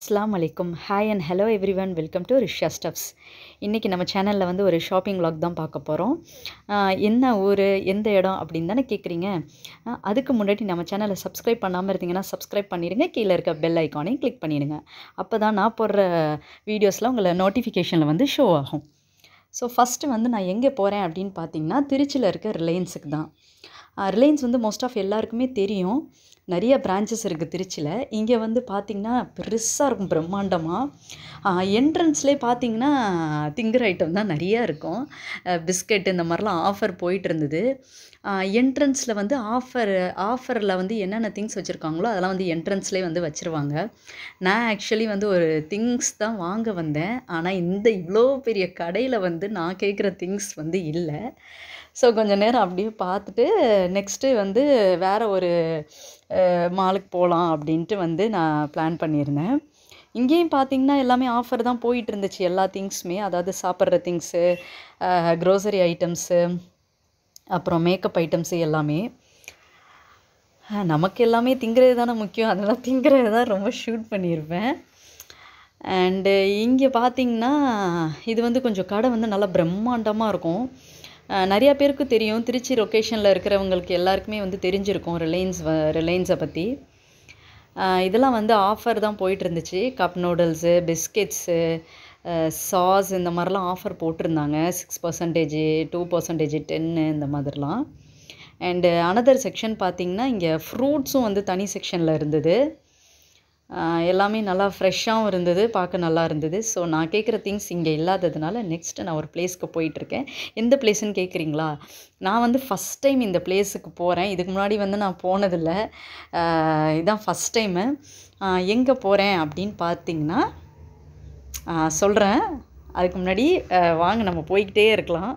அஸ்ஸலாமு அலைக்கும் hi and hello everyone welcome to Rishya stuffs இன்றைக்கி நம்ம சேனலில் வந்து ஒரு ஷாப்பிங் vlog தான் பார்க்க போகிறோம் என்ன ஊர் எந்த இடம் அப்படின்னு தானே கேட்குறீங்க ஆஹ் அதுக்கு முன்னாடி நம்ம சேனலை சப்ஸ்கிரைப் பண்ணாமல் இருந்தீங்கன்னா சப்ஸ்கிரைப் பண்ணிடுங்க கீழே இருக்க பெல் ஐக்கானையும் கிளிக் பண்ணிடுங்க அப்போ தான் நான் போடுற வீடியோஸில் உங்களை நோட்டிஃபிகேஷனில் வந்து ஷோ ஆகும் ஸோ ஃபஸ்ட்டு வந்து நான் எங்கே போகிறேன் அப்படின்னு பார்த்தீங்கன்னா திருச்சியில் இருக்க ரிலையன்ஸுக்கு தான் ரிலையன்ஸ் வந்து மோஸ்ட் ஆஃப் எல்லாருக்குமே தெரியும் நிறைய பிரான்ச்சஸ் இருக்குது திருச்சியில் இங்கே வந்து பார்த்திங்கன்னா பெருசாக இருக்கும் பிரம்மாண்டமாக என்ட்ரன்ஸ்லேயே பார்த்தீங்கன்னா திங்கிற ஐட்டம் தான் நிறையா இருக்கும் பிஸ்கட் இந்த மாதிரிலாம் ஆஃபர் போயிட்டு இருந்தது என்ட்ரன்ஸில் வந்து ஆஃபர் ஆஃபரில் வந்து என்னென்ன திங்ஸ் வச்சுருக்காங்களோ அதெல்லாம் வந்து என்ட்ரன்ஸ்லேயே வந்து வச்சுருவாங்க நான் ஆக்சுவலி வந்து ஒரு திங்ஸ் தான் வாங்க வந்தேன் ஆனால் இந்த இவ்வளோ பெரிய கடையில் வந்து நான் கேட்குற திங்ஸ் வந்து இல்லை ஸோ கொஞ்சம் நேரம் அப்படியே பார்த்துட்டு நெக்ஸ்ட்டு வந்து வேறு ஒரு மாலுக்கு போகலாம் அப்படின்ட்டு வந்து நான் பிளான் பண்ணியிருந்தேன் இங்கேயும் பார்த்தீங்கன்னா எல்லாமே ஆஃபர் தான் போயிட்டு இருந்துச்சு எல்லா திங்ஸுமே அதாவது சாப்பிட்ற திங்ஸு க்ரோசரி ஐட்டம்ஸு அப்புறம் மேக்கப் ஐட்டம்ஸு எல்லாமே அஹ் நமக்கு எல்லாமே திங்கிறது தானே முக்கியம் அதெல்லாம் திங்கிறது தான் ரொம்ப ஷூட் பண்ணியிருப்பேன் அண்டு இங்கே பார்த்தீங்கன்னா இது வந்து கொஞ்சம் கடை வந்து நல்லா பிரம்மாண்டமாக இருக்கும் அஹ் நிறையா பேருக்கு தெரியும் திருச்சி லொக்கேஷனில் இருக்கிறவங்களுக்கு எல்லாருக்குமே வந்து தெரிஞ்சிருக்கும் ரிலையன்ஸ் வ ரிலையன்ஸை பற்றி அஹ் இதெல்லாம் வந்து ஆஃபர் தான் போயிட்டு இருந்துச்சு கப் நூடுல்ஸு பிஸ்கெட்ஸு சாஸ் இந்த மாதிரிலாம் ஆஃபர் போட்டிருந்தாங்க சிக்ஸ் பர்சன்டேஜ் டூ பர்சன்டேஜ் டென்னு இந்த மாதிரிலாம் அண்டு அனதர் செக்ஷன் பார்த்திங்கன்னா இங்கே ஃப்ரூட்ஸும் வந்து தனி செக்ஷனில் இருந்தது ஆஹ் எல்லாமே நல்லா ஃப்ரெஷ்ஷாகவும் இருந்தது பார்க்க நல்லா இருந்தது ஸோ நான் கேட்குற திங்ஸ் இங்கே இல்லாததுனால நெக்ஸ்ட்டு நான் ஒரு பிளேஸ்க்கு போயிட்டுருக்கேன் எந்த பிளேஸ்ன்னு கேட்குறீங்களா நான் வந்து ஃபஸ்ட் டைம் இந்த பிளேஸுக்கு போகிறேன் இதுக்கு முன்னாடி வந்து நான் போனதில்லை ஆஹ் இதான் ஃபஸ்ட் டைமு எங்கே போகிறேன் அப்படின்னு பார்த்தீங்கன்னா சொல்கிறேன் அதுக்கு முன்னாடி ஆஹ் வாங்க நம்ம போய்கிட்டே இருக்கலாம்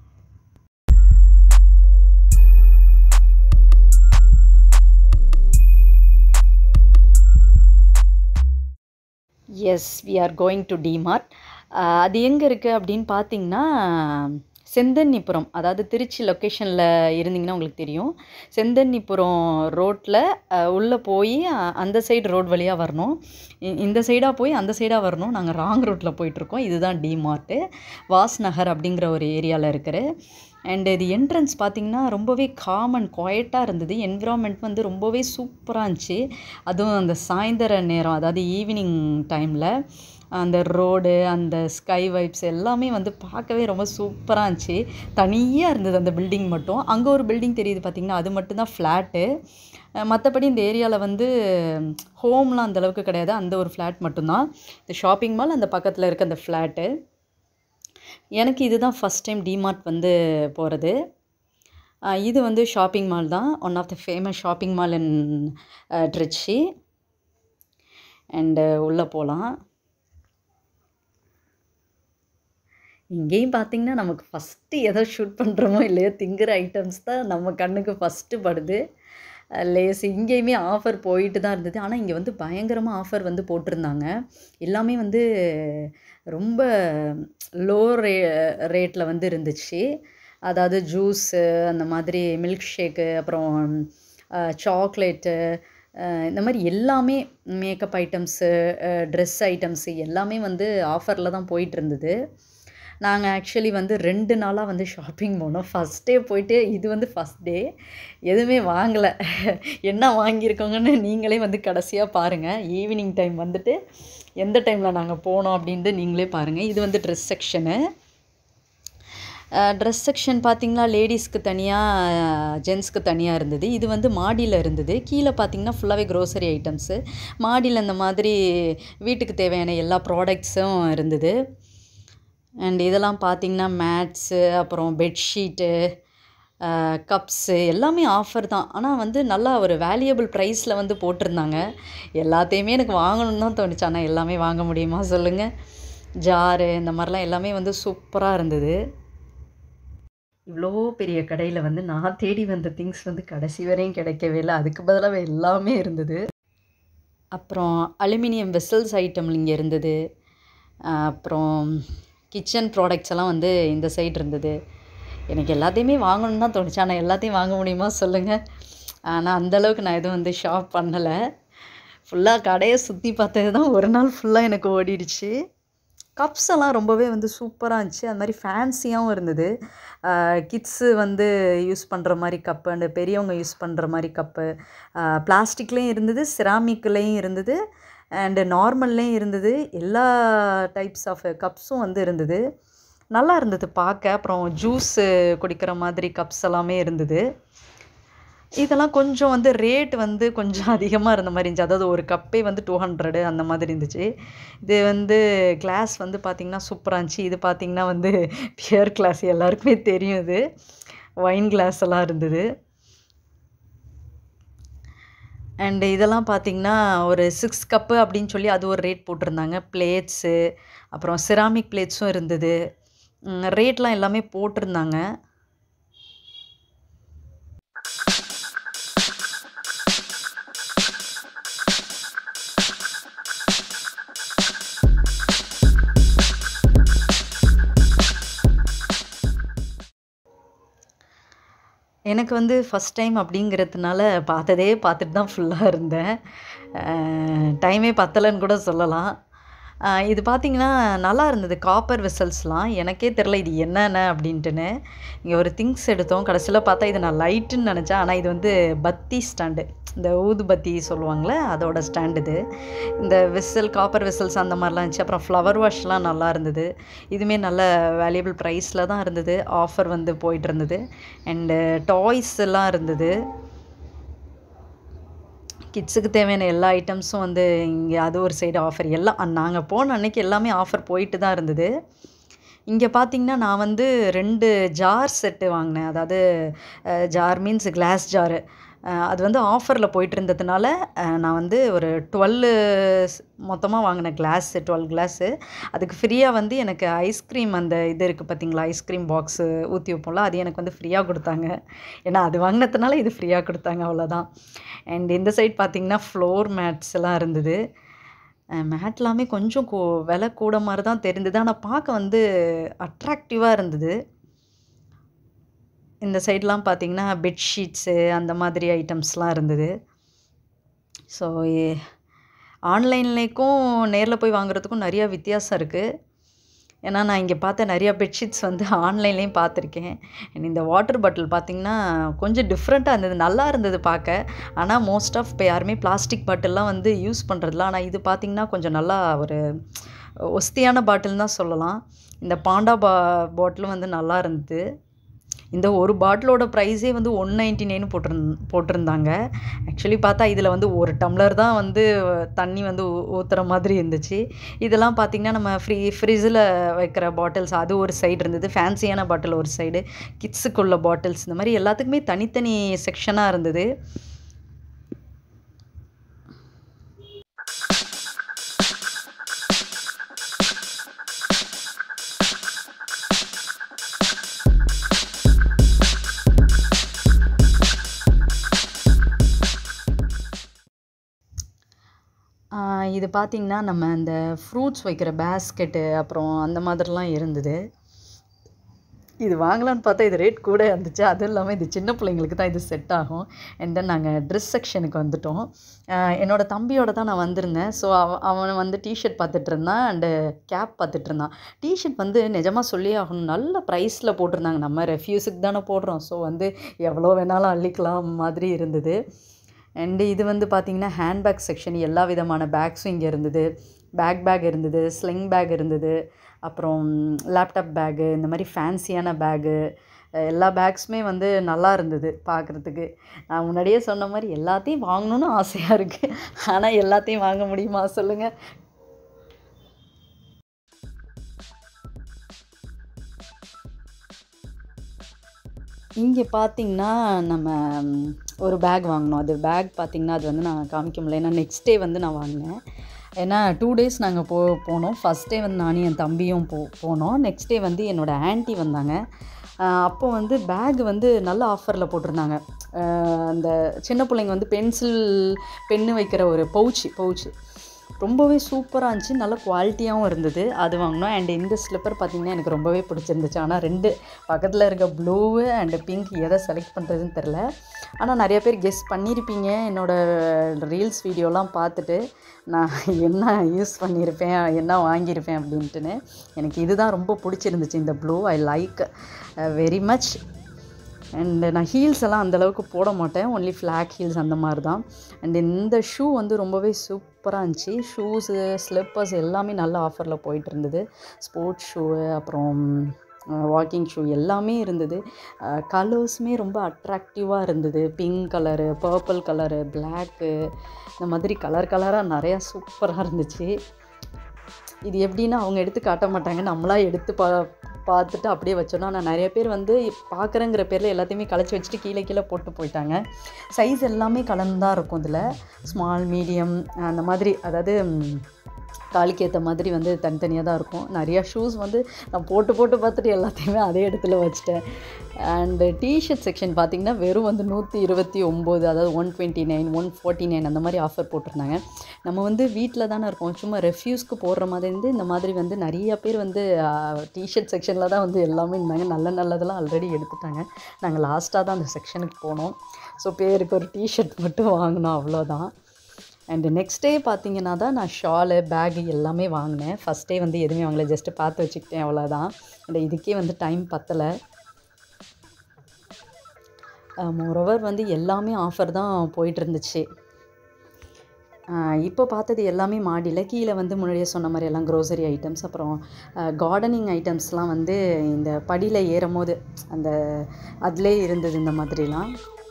yes we are going to DMart அது எங்கே இருக்குது அப்படின்னு பார்த்தீங்கன்னா செந்தன்னிபுரம் அதாவது திருச்சி லொக்கேஷனில் இருந்தீங்கன்னா உங்களுக்கு தெரியும் செந்தன்னிபுரம் ரோட்டில் உள்ளே போய் அஹ், அந்த சைடு ரோட் வழியாக வரணும் இ- இந்த சைடாக போய் அந்த சைடாக வரணும் நாங்கள் ராங் ரோட்டில் போயிட்டுருக்கோம் இதுதான் டிமார்ட்டு வாஸ் நகர் அப்படிங்கிற ஒரு ஏரியாவில் இருக்கிற அண்ட் இது என்ட்ரன்ஸ் பார்த்திங்கன்னா ரொம்பவே காமன் குவாய்ட்டாக இருந்தது என்விரான்மெண்ட் வந்து ரொம்பவே சூப்பராக இருந்துச்சு அதுவும் அந்த சாயந்தர நேரம் அதாவது ஈவினிங் டைமில் அந்த ரோடு அந்த ஸ்கை வைப்ஸ் எல்லாமே வந்து பார்க்கவே ரொம்ப சூப்பராக இருந்துச்சு தனியாக இருந்தது அந்த பில்டிங் மட்டும் அங்கே ஒரு பில்டிங் தெரியுது பார்த்திங்கன்னா அது மட்டும்தான் ஃப்ளாட்டு மற்றபடி இந்த ஏரியாவில் வந்து ஹோம்லாம் அந்த அளவுக்கு கிடையாது அந்த ஒரு ஃப்ளாட் மட்டும்தான் இந்த ஷாப்பிங் மால் அந்த பக்கத்தில் இருக்க அந்த ஃப்ளாட்டு எனக்கு இதுதான் ஃபஸ்ட் டைம் டிமார்ட் வந்து போகிறது இது வந்து ஷாப்பிங் மால் தான் one of the famous shopping mall in Trichy and உள்ளே போகலாம் இங்கேயும் பார்த்தீங்கன்னா நமக்கு ஃபஸ்ட்டு எதை ஷூட் பண்ணுறோமோ இல்லையோ திங்கிற ஐட்டம்ஸ் தான் நம்ம கண்ணுக்கு ஃபஸ்ட்டு படுது லேஸ் இங்கேயுமே ஆஃபர் போயிட்டு தான் இருந்தது ஆனால் இங்கே வந்து பயங்கரமாக ஆஃபர் வந்து போட்டிருந்தாங்க எல்லாமே வந்து ரொம்ப லோ ரே ரேட்டில் வந்து இருந்துச்சு அதாவது ஜூஸு அந்த மாதிரி மில்க் ஷேக்கு அப்புறம் சாக்லேட்டு இந்த மாதிரி எல்லாமே மேக்கப் ஐட்டம்ஸு ட்ரெஸ் ஐட்டம்ஸு எல்லாமே வந்து ஆஃபரில் தான் போயிட்டு இருந்தது நாங்கள் ஆக்சுவலி வந்து ரெண்டு நாளாக வந்து ஷாப்பிங் போனோம் ஃபஸ்ட் டே போயிட்டு இது வந்து ஃபஸ்ட் டே எதுவுமே வாங்கலை என்ன வாங்கியிருக்கோங்கன்னு நீங்களே வந்து கடைசியாக பாருங்கள் ஈவினிங் டைம் வந்துட்டு எந்த டைமில் நாங்கள் போனோம் அப்படின்ட்டு நீங்களே பாருங்கள் இது வந்து ட்ரெஸ் செக்ஷனு ட்ரெஸ் செக்ஷன் பார்த்தீங்கன்னா லேடிஸ்க்கு தனியாக ஜென்ஸ்க்கு தனியாக இருந்தது இது வந்து மாடியில் இருந்தது கீழே பார்த்தீங்கன்னா ஃபுல்லாகவே க்ரோசரி ஐட்டம்ஸு மாடியில் இந்த மாதிரி வீட்டுக்கு தேவையான எல்லா ப்ராடக்ட்ஸும் இருந்தது அண்ட் இதெல்லாம் பார்த்தீங்கன்னா மேட்ஸு அப்புறம் பெட்ஷீட்டு கப்ஸு எல்லாமே ஆஃபர் தான் ஆனால் வந்து நல்லா ஒரு வேல்யூபிள் ப்ரைஸில் வந்து போட்டிருந்தாங்க எல்லாத்தையுமே எனக்கு வாங்கணும்னு தான் தோணுச்சு ஆனால் எல்லாமே வாங்க முடியுமா சொல்லுங்கள் ஜாரு இந்த மாதிரிலாம் எல்லாமே வந்து சூப்பராக இருந்தது இவ்வளோ பெரிய கடையில் வந்து நான் தேடி வந்த திங்ஸ் வந்து கடைசி வரையும் கிடைக்கவே இல்லை அதுக்கு பதிலாக எல்லாமே இருந்தது அப்புறம் அலுமினியம் வெசல்ஸ் ஐட்டம் இங்கே இருந்தது அஹ் அப்புறம் கிச்சன் ப்ராடக்ட்ஸ் எல்லாம் வந்து இந்த சைடு இருந்தது எனக்கு எல்லாத்தையுமே வாங்கணும்னு தான் தோணுச்சு ஆனால் எல்லாத்தையும் வாங்க முடியுமா சொல்லுங்கள் ஆனால் அந்தளவுக்கு நான் எதுவும் வந்து ஷாப் பண்ணலை ஃபுல்லாக கடையை சுற்றி பார்த்தது தான் ஒரு நாள் ஃபுல்லாக எனக்கு ஓடிடுச்சு கப்ஸ் எல்லாம் ரொம்பவே வந்து சூப்பராக இருந்துச்சு அது மாதிரி ஃபேன்சியாகவும் இருந்தது கிட்ஸு வந்து யூஸ் பண்ணுற மாதிரி கப்பு அண்டு பெரியவங்க யூஸ் பண்ணுற மாதிரி கப்பு பிளாஸ்டிக்லேயும் இருந்தது சிராமிக்லேயும் இருந்தது அண்டு நார்மல்லையும் இருந்தது எல்லா டைப்ஸ் ஆஃப் கப்ஸும் வந்து இருந்தது நல்லா இருந்தது பார்க்க அப்புறம் ஜூஸு குடிக்கிற மாதிரி கப்ஸ் எல்லாமே இருந்தது இதெல்லாம் கொஞ்சம் வந்து ரேட் வந்து கொஞ்சம் அதிகமாக இருந்த மாதிரி இருந்துச்சு அதாவது ஒரு கப்பே வந்து டூ ஹண்ட்ரடு அந்த மாதிரி இருந்துச்சு இது வந்து கிளாஸ் வந்து பார்த்திங்கன்னா சூப்பராக இருந்துச்சு இது பார்த்திங்கன்னா வந்து பியர் கிளாஸ் எல்லாருக்குமே தெரியும் இது ஒயின் கிளாஸ் எல்லாம் இருந்தது அண்டு இதெல்லாம் பார்த்திங்கன்னா ஒரு சிக்ஸ் கப்பு அப்படின்னு சொல்லி அது ஒரு ரேட் போட்டிருந்தாங்க பிளேட்ஸு அப்புறம் சிராமிக் பிளேட்ஸும் இருந்தது ரேட்லாம் எல்லாமே போட்டிருந்தாங்க எனக்கு வந்து ஃபஸ்ட் டைம் அப்படிங்கிறதுனால பார்த்ததே பார்த்துட்டு தான் ஃபுல்லாக இருந்தேன் டைமே பத்தலைன்னு கூட சொல்லலாம் இது பார்த்திங்கன்னா நல்லா இருந்தது காப்பர் வெசல்ஸ்லாம் எனக்கே தெரில இது என்னென்ன அப்படின்ட்டுன்னு இங்கே ஒரு திங்ஸ் எடுத்தோம் கடைசியில் பார்த்தா இது நான் லைட்டுன்னு நினச்சேன் ஆனால் இது வந்து பத்தி ஸ்டாண்டு இந்த ஊதுபத்தி சொல்லுவாங்களே அதோட ஸ்டாண்ட் இது இந்த விசில் காப்பர் விசில்ஸ் அந்த மாதிரிலாம் இருந்துச்சு அப்புறம் ஃப்ளவர் வாஷ்லாம் நல்லா இருந்தது இதுவுமே நல்ல வேல்யூபிள் ப்ரைஸில் தான் இருந்தது ஆஃபர் வந்து போயிட்டு இருந்தது அண்டு டாய்ஸ் எல்லாம் இருந்தது கிட்ஸுக்கு தேவையான எல்லா ஐட்டம்ஸும் வந்து இங்கே அது ஒரு சைடு ஆஃபர் எல்லாம் நாங்கள் போன அன்னைக்கு எல்லாமே ஆஃபர் போயிட்டு தான் இருந்தது இங்கே பார்த்தீங்கன்னா நான் வந்து ரெண்டு ஜார் செட்டு வாங்கினேன் அதாவது ஜார் மீன்ஸ் கிளாஸ் ஜாரு அது வந்து ஆஃபரில் போயிட்டு இருந்ததுனால நான் வந்து ஒரு டுவெல்லு மொத்தமாக வாங்கினேன் கிளாஸு டுவெல் கிளாஸு அதுக்கு ஃப்ரீயாக வந்து எனக்கு ஐஸ்கிரீம் அந்த இது இருக்குது பார்த்தீங்களா ஐஸ்கிரீம் பாக்ஸு ஊற்றி வைப்போம்ல அது எனக்கு வந்து ஃப்ரீயாக கொடுத்தாங்க ஏன்னா அது வாங்கினதுனால இது ஃப்ரீயாக கொடுத்தாங்க அவ்வளோதான் அண்ட் இந்த சைட் பார்த்திங்கன்னா ஃப்ளோர் மேட்ஸ் எல்லாம் இருந்தது மேட் எல்லாமே கொஞ்சம் கூ விலை கூட மாதிரி தான் தெரிந்தது ஆனால் பார்க்க வந்து அட்ராக்டிவாக இருந்தது இந்த சைட்லாம் பார்த்திங்கன்னா பெட்ஷீட்ஸு அந்த மாதிரி ஐட்டம்ஸ்லாம் இருந்தது ஸோ ஆன்லைன்லேக்கும் நேரில் போய் வாங்குறதுக்கும் நிறையா வித்தியாசம் இருக்குது ஏன்னா நான் இங்கே பார்த்த நிறையா பெட்ஷீட்ஸ் வந்து ஆன்லைன்லேயும் பார்த்துருக்கேன் அண்ட் இந்த வாட்டர் பாட்டில் பார்த்திங்கன்னா கொஞ்சம் டிஃப்ரெண்ட்டாக இருந்தது நல்லா இருந்தது பார்க்க ஆனால் மோஸ்ட் ஆஃப் இப்போ யாருமே பிளாஸ்டிக் பாட்டில்லாம் வந்து யூஸ் பண்ணுறதில்ல ஆனால் இது பார்த்திங்கன்னா கொஞ்சம் நல்லா ஒரு ஒஸ்தியான பாட்டில் தான் சொல்லலாம் இந்த பாண்டா பா பாட்டிலும் வந்து நல்லா இருந்தது இந்த ஒரு பாட்டிலோட ப்ரைஸே வந்து ஒன் நைன்ட்டி நைன் போட்டிருந் போட்டிருந்தாங்க ஆக்சுவலி பார்த்தா இதில் வந்து ஒரு டம்ளர் தான் வந்து தண்ணி வந்து ஊற்றுற மாதிரி இருந்துச்சு இதெல்லாம் பார்த்திங்கன்னா நம்ம ஃப்ரீ ஃப்ரிட்ஜில் வைக்கிற பாட்டில்ஸ் அது ஒரு சைடு இருந்தது ஃபேன்சியான பாட்டில் ஒரு சைடு கிட்ஸுக்குள்ள பாட்டில்ஸ் இந்த மாதிரி எல்லாத்துக்குமே தனித்தனி செக்ஷனாக இருந்தது இது பார்த்திங்கன்னா நம்ம அந்த ஃப்ரூட்ஸ் வைக்கிற பேஸ்கெட்டு அப்புறம் அந்த மாதிரிலாம் இருந்தது இது வாங்கலான்னு பார்த்தா இது ரேட் கூட இருந்துச்சு அதுவும் இல்லாமல் இது சின்ன பிள்ளைங்களுக்கு தான் இது செட் ஆகும் அண்ட் தென் நாங்கள் ட்ரெஸ் செக்ஷனுக்கு வந்துட்டோம் என்னோடய தம்பியோட தான் நான் வந்திருந்தேன் ஸோ அவன் அவன் வந்து டிஷர்ட் பார்த்துட்டு இருந்தான் அண்டு கேப் பார்த்துட்டு இருந்தான் டிஷர்ட் வந்து நிஜமாக சொல்லி ஆகணும் நல்ல ப்ரைஸில் போட்டிருந்தாங்க நம்ம ரெஃப்யூஸுக்கு தானே போடுறோம் ஸோ வந்து எவ்வளோ வேணாலும் அள்ளிக்கலாம் மாதிரி இருந்தது அண்டு இது வந்து பார்த்திங்கன்னா ஹேண்ட்பேக் செக்ஷன் எல்லா விதமான பேக்ஸும் இங்கே இருந்தது பேக் பேக் இருந்தது ஸ்லிங் பேக் இருந்தது அப்புறம் லேப்டாப் பேகு இந்த மாதிரி ஃபேன்சியான பேகு எல்லா பேக்ஸுமே வந்து நல்லா இருந்தது பார்க்குறதுக்கு நான் முன்னாடியே சொன்ன மாதிரி எல்லாத்தையும் வாங்கணுன்னு ஆசையாக இருக்குது ஆனால் எல்லாத்தையும் வாங்க முடியுமா சொல்லுங்கள் இங்கே பார்த்திங்கன்னா நம்ம ஒரு பேக் வாங்கினோம் அது பேக் பார்த்திங்கன்னா அது வந்து நான் காமிக்க முடியல ஏன்னா நெக்ஸ்ட் டே வந்து நான் வாங்கினேன் ஏன்னா டூ டேஸ் நாங்கள் போ போனோம் ஃபஸ்ட் டே வந்து நானும் என் தம்பியும் போ போனோம் நெக்ஸ்ட் டே வந்து என்னோடய ஆன்ட்டி வந்தாங்க அப்போ வந்து பேக் வந்து நல்ல ஆஃபரில் போட்டிருந்தாங்க அந்த சின்ன பிள்ளைங்க வந்து பென்சில் பென்னு வைக்கிற ஒரு பவுச்சு பவுச்சு ரொம்பவே சூப்பராக இருந்துச்சு நல்ல குவாலிட்டியாகவும் இருந்தது அது வாங்கினோம் அண்ட் இந்த ஸ்லிப்பர் பார்த்திங்கன்னா எனக்கு ரொம்பவே பிடிச்சிருந்துச்சு ஆனால் ரெண்டு பக்கத்தில் இருக்க ப்ளூவு அண்டு பிங்க் எதை செலக்ட் பண்ணுறதுன்னு தெரில ஆனால் நிறைய பேர் கெஸ் பண்ணியிருப்பீங்க என்னோடய ரீல்ஸ் வீடியோலாம் பார்த்துட்டு நான் என்ன யூஸ் பண்ணியிருப்பேன் என்ன வாங்கியிருப்பேன் அப்படின்ட்டுன்னு எனக்கு இதுதான் ரொம்ப பிடிச்சிருந்துச்சு இந்த blue I like very much and நான் ஹீல்ஸ் எல்லாம் அந்தளவுக்கு போட மாட்டேன் ஒன்லி ஃப்ளாக் ஹீல்ஸ் அந்த மாதிரி தான் அண்ட் இந்த ஷூ வந்து ரொம்பவே சூப்பராக இருந்துச்சு ஷூஸு ஸ்லிப்பர்ஸ் எல்லாமே நல்ல ஆஃபரில் போயிட்டு இருந்தது ஸ்போர்ட்ஸ் ஷூவு அப்புறம் வாக்கிங் ஷூ எல்லாமே இருந்தது கலர்ஸுமே ரொம்ப அட்ராக்டிவாக இருந்தது pink colour purple colour black இந்த மாதிரி கலர் கலராக நிறையா சூப்பராக இருந்துச்சு இது எப்படின்னா அவங்க எடுத்து காட்ட மாட்டாங்க நம்மளா எடுத்து பா பார்த்துட்டு அப்படியே வச்சோன்னா ஆனால் நிறைய பேர் வந்து பார்க்குறேங்கிற பேரில் எல்லாத்தையுமே களைச்சி வச்சுட்டு கீழே கீழே போட்டு போயிட்டாங்க சைஸ் எல்லாமே கலந்து தான் இருக்கும் இதில் ஸ்மால் மீடியம் அந்த மாதிரி அதாவது காலுக்கு ஏற்ற மாதிரி வந்து தனித்தனியாக தான் இருக்கும் நிறையா ஷூஸ் வந்து நான் போட்டு போட்டு பார்த்துட்டு எல்லாத்தையுமே அதே இடத்துல வச்சுட்டேன் அண்டு டிஷர்ட் செக்ஷன் பார்த்திங்கன்னா வெறும் வந்து நூற்றி இருபத்தி ஒம்பது அதாவது one twenty nine one forty nine அந்த மாதிரி ஆஃபர் போட்டிருந்தாங்க நம்ம வந்து வீட்டில் தானே இருக்கோம் சும்மா ரெஃப்யூஸ்க்கு போடுற மாதிரி இருந்து இந்த மாதிரி வந்து நிறைய பேர் வந்து டிஷர்ட் செக்ஷனில் தான் வந்து எல்லாமே இருந்தாங்க நல்ல நல்லதெல்லாம் ஆல்ரெடி எடுத்துட்டாங்க நாங்கள் லாஸ்ட்டாக தான் அந்த செக்ஷனுக்கு போனோம் ஸோ பேருக்கு ஒரு டிஷர்ட் மட்டும் வாங்கினோம் அவ்வளோதான் அண்டு நெக்ஸ்ட் டே பார்த்தீங்கன்னா தான் நான் ஷாலு பேகு எல்லாமே வாங்கினேன் ஃபஸ்ட் டே வந்து எதுவுமே வாங்கலை ஜஸ்ட்டு பார்த்து வச்சுக்கிட்டேன் அவ்வளோதான் அண்ட் இதுக்கே வந்து டைம் பத்தலை மோரோவர் வந்து எல்லாமே ஆஃபர் தான் போயிட்டு இருந்துச்சு இப்போ பார்த்தது எல்லாமே மாடியில் கீழே வந்து முன்னாடியே சொன்ன மாதிரி எல்லாம் க்ரோசரி ஐட்டம்ஸ் அப்புறம் கார்டனிங் ஐட்டம்ஸ்லாம் வந்து இந்த படியில் ஏறும் போது அந்த அதிலே இருந்தது இந்த மாதிரிலாம்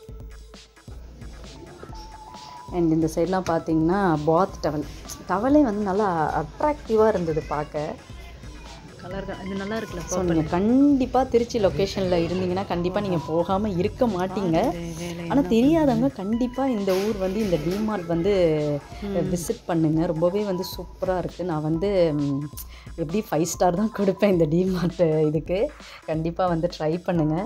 அண்ட் இந்த சைட்லாம் பார்த்தீங்கன்னா பாத் டவல் டவலே வந்து நல்லா அட்ராக்டிவாக இருந்தது பார்க்க கலர் இது நல்லா இருக்குல்ல ஸோ நீங்கள் கண்டிப்பாக திருச்சி லொக்கேஷனில் இருந்தீங்கன்னா கண்டிப்பாக நீங்கள் போகாமல் இருக்க மாட்டீங்க ஆனால் தெரியாதவங்க கண்டிப்பாக இந்த ஊர் வந்து இந்த டிமார்ட் வந்து விசிட் பண்ணுங்கள் ரொம்பவே வந்து சூப்பராக இருக்குது நான் வந்து ம், எப்படி ஃபைவ் ஸ்டார் தான் கொடுப்பேன் இந்த டிமார்ட் இதுக்கு கண்டிப்பாக வந்து ட்ரை பண்ணுங்கள்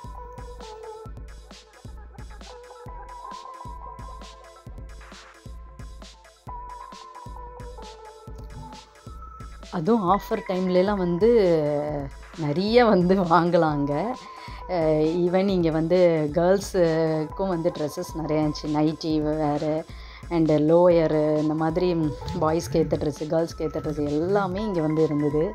அதுவும் ஆஃபர் டைம்லலாம் வந்து நிறைய வந்து வாங்கலாங்க ஈவன் இங்கே வந்து கேர்ள்ஸுக்கும் வந்து ட்ரெஸ்ஸஸ் நிறையா இருந்துச்சு நைட்டி வேறு அண்டு லோயரு இந்த மாதிரி பாய்ஸ்க்கு ஏற்ற ட்ரெஸ்ஸு கேர்ள்ஸ்க்கு ஏற்ற ட்ரெஸ்ஸு எல்லாமே இங்கே வந்து இருந்தது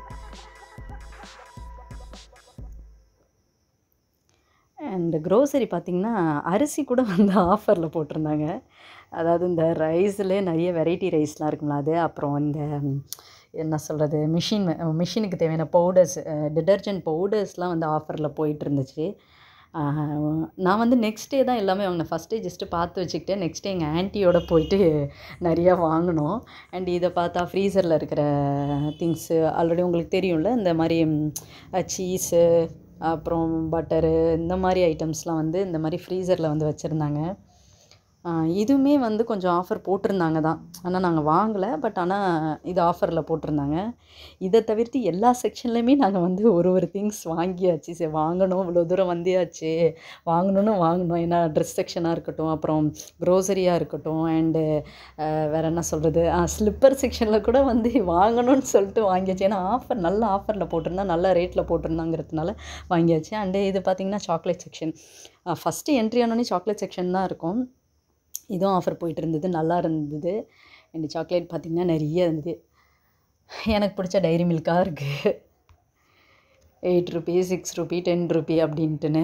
அண்ட் க்ரோசரி பார்த்திங்கன்னா அரிசி கூட வந்து ஆஃபரில் போட்டிருந்தாங்க அதாவது இந்த ரைஸ்லேயே நிறைய வெரைட்டி ரைஸ்லாம் இருக்குங்களா அது அப்புறம் இந்த ம், என்ன சொல்கிறது மிஷின் மிஷினுக்கு தேவையான பவுடர்ஸ் டிடர்ஜென்ட் பவுடர்ஸ்லாம் வந்து ஆஃபரில் போயிட்டு இருந்துச்சு ஆஹ், நான் வந்து நெக்ஸ்ட் டே தான் எல்லாமே வாங்கினேன் ஃபஸ்ட் டே ஜஸ்ட்டு பார்த்து வச்சுக்கிட்டேன் நெக்ஸ்ட் டே எங்கள் ஆன்ட்டியோட போயிட்டு நிறையா வாங்கினோம் அண்ட் இதை பார்த்தா ஃப்ரீசரில் இருக்கிற திங்ஸு ஆல்ரெடி உங்களுக்கு தெரியும்ல இந்த மாதிரி சீஸு அப்புறம் பட்டரு இந்த மாதிரி ஐட்டம்ஸ்லாம் வந்து இந்த மாதிரி ஃப்ரீசரில் வந்து வச்சுருந்தாங்க இதுவுமே வந்து கொஞ்சம் ஆஃபர் போட்டிருந்தாங்க தான் ஆனால் நாங்கள் வாங்கலை பட் ஆனால் இது ஆஃபரில் போட்டிருந்தாங்க இதை தவிர்த்து எல்லா செக்ஷன்லையுமே நாங்கள் வந்து ஒரு ஒரு திங்ஸ் வாங்கியாச்சு சரி வாங்கணும் இவ்வளோ தூரம் வந்தியாச்சு வாங்கணும்னு வாங்கணும் ஏன்னா ட்ரெஸ் செக்ஷனாக இருக்கட்டும் அப்புறம் க்ரோசரியாக இருக்கட்டும் அண்டு வேறு என்ன சொல்கிறது ஸ்லிப்பர் செக்ஷனில் கூட வந்து வாங்கணும்னு சொல்லிட்டு வாங்கியாச்சு ஏன்னா ஆஃபர் நல்ல ஆஃபரில் போட்டிருந்தா நல்ல ரேட்டில் போட்டிருந்தாங்கிறதுனால வாங்கியாச்சு அண்டு இது பார்த்திங்கன்னா சாக்லேட் செக்ஷன் ஃபஸ்ட்டு என்ட்ரி ஆனோடனே சாக்லேட் செக்ஷன் தான் இருக்கும் இதுவும் ஆஃபர் போயிட்டு இருந்தது நல்லா இருந்தது அண்ட் சாக்லேட் பார்த்திங்கன்னா நிறைய இருந்தது எனக்கு பிடிச்ச டைரி மில்காக இருக்குது eight rupee six rupee ten rupee அப்படின்ட்டுன்னு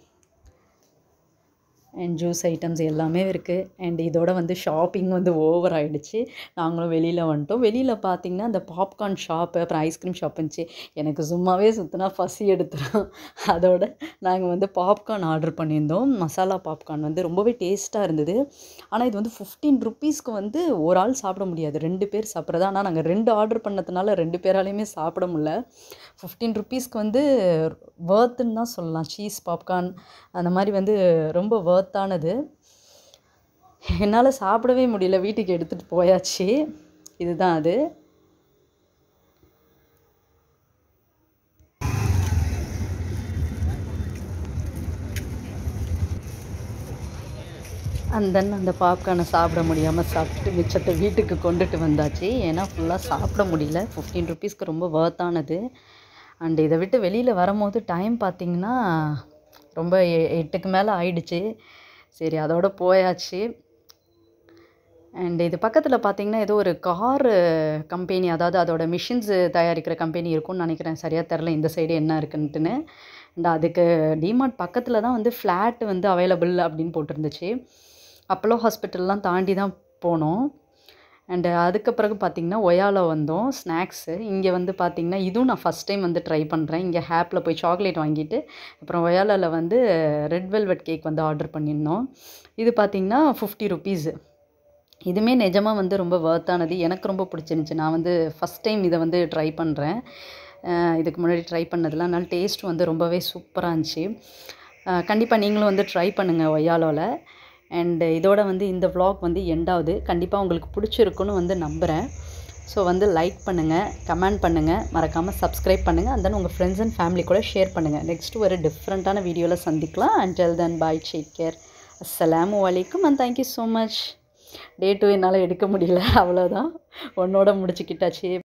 அண்ட் ஜூஸ் ஐட்டம்ஸ் எல்லாமே இருக்குது அண்ட் இதோட வந்து ஷாப்பிங் வந்து ஓவர் ஆயிடுச்சு நாங்களும் வெளியில் வந்துட்டோம் வெளியில் பார்த்தீங்கன்னா அந்த பாப்கார்ன் ஷாப்பு அப்புறம் ஐஸ்கிரீம் ஷாப் இருந்துச்சு எனக்கு சும்மாவே சுற்றினா பசி எடுத்துரும் அதோட நாங்கள் வந்து பாப்கார்ன் ஆர்டர் பண்ணியிருந்தோம் மசாலா பாப்கார்ன் வந்து ரொம்பவே டேஸ்ட்டாக இருந்தது ஆனால் இது வந்து ஃபிஃப்டீன் ருப்பீஸ்க்கு வந்து ஒரு ஆள் சாப்பிட முடியாது ரெண்டு பேர் சாப்பிட்றது ஆனால் நாங்கள் ரெண்டு ஆர்டர் பண்ணதுனால ரெண்டு பேராலையுமே சாப்பிட முடியல ஃபிஃப்டீன் ருப்பீஸ்க்கு வந்து வேர்த்துன்னு தான் சொல்லலாம் சீஸ் பாப்கார்ன் அந்த மாதிரி வந்து ரொம்ப வேர்த்தானது என்னால் சாப்பிடவே முடியல வீட்டுக்கு எடுத்துகிட்டு போயாச்சு இதுதான் அது அண்ட் தென் அந்த பாப்கார்னை சாப்பிட முடியாமல் சாப்பிட்டு மிச்சத்தை வீட்டுக்கு கொண்டுட்டு வந்தாச்சு ஏன்னா ஃபுல்லாக சாப்பிட முடியல ஃபிஃப்டீன் ருபீஸ்க்கு ரொம்ப ஒர்த்தானது அண்ட் இதை விட்டு வெளியில் வரும்போது டைம் பார்த்திங்கன்னா ரொம்ப எ- எட்டுக்கு மேலே ஆயிடுச்சு சரி அதோட போயாச்சு அண்ட் இது பக்கத்தில் பார்த்தீங்கன்னா ஏதோ ஒரு கார் கம்பெனி அதாவது அதோட மிஷின்ஸ் தயாரிக்கிற கம்பெனி இருக்கும்னு நினைக்கிறேன் சரியாக தெரில இந்த சைடு என்ன இருக்குன்ட்டுன்னு அண்ட் அதுக்கு டிமார்ட் பக்கத்தில் தான் வந்து ஃப்ளாட் வந்து அவைலபிள் அப்படின்னு போட்டிருந்துச்சு அப்போலோ ஹாஸ்பிட்டல்லாம் தாண்டி தான் போனோம் அண்டு அதுக்கு பிறகு பார்த்திங்கன்னா ஒயாலோ வந்தோம் ஸ்நாக்ஸு இங்கே வந்து பார்த்திங்கன்னா இதுவும் நான் ஃபஸ்ட் டைம் வந்து ட்ரை பண்ணுறேன் இங்கே ஹேப்பில் போய் சாக்லேட் வாங்கிட்டு அப்புறம் ஒயாலோவில் வந்து ரெட் வெல்வெட் கேக் வந்து ஆர்டர் பண்ணியிருந்தோம் இது பார்த்திங்கன்னா ஃபிஃப்டி ருபீஸு இதுவுமே நிஜமாக வந்து ரொம்ப ஒர்த்தானது எனக்கு ரொம்ப பிடிச்சிருந்துச்சி நான் வந்து ஃபஸ்ட் டைம் இதை வந்து ட்ரை பண்ணுறேன் இதுக்கு முன்னாடி ட்ரை பண்ணதில்ல அதனால டேஸ்ட் வந்து ரொம்பவே சூப்பராக இருந்துச்சு கண்டிப்பாக நீங்களும் வந்து ட்ரை பண்ணுங்கள் ஒய்யாலோவில் அண்டு இதோட வந்து இந்த vlog வந்து எண்டாவது கண்டிப்பாக உங்களுக்கு பிடிச்சிருக்குன்னு வந்து நம்புகிறேன் ஸோ வந்து லைக் பண்ணுங்கள் கமெண்ட் பண்ணுங்கள் மறக்காமல் சப்ஸ்கிரைப் பண்ணுங்கள் and then உங்கள் ஃப்ரெண்ட்ஸ் அண்ட் ஃபேமிலி கூட ஷேர் பண்ணுங்கள் நெக்ஸ்ட் ஒரு டிஃப்ரெண்ட்டான வீடியோவில் சந்திக்கலாம் and then bye take care அஸ்ஸலாமு அலைக்கும் and thank you so much day two என்னால் எடுக்க முடியல அவ்வளோதான் உன்னோட முடிச்சுக்கிட்டாச்சு